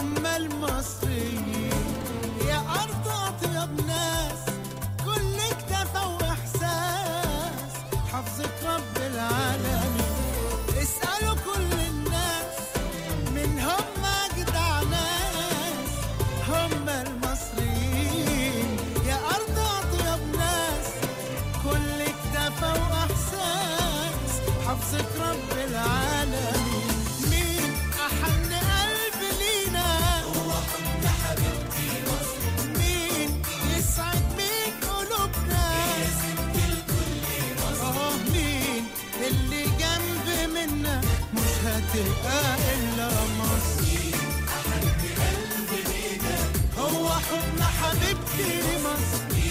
هم المصريين يا أرض أطيب ناس كل اكتفى وإحساس حفظك رب العالمين اسألوا كل الناس من هم أجدع ناس هم المصريين يا أرض أطيب ناس كل اكتفى وإحساس حفظك رب العالمين مين أحن قلب لينا هو حب حبيبتي مصر مين يسعد مين قلوبنا هي ست الكل مصر مين اللي جنب منا مش هتبقى إلا مصر هو حضن حبيبتي لمصر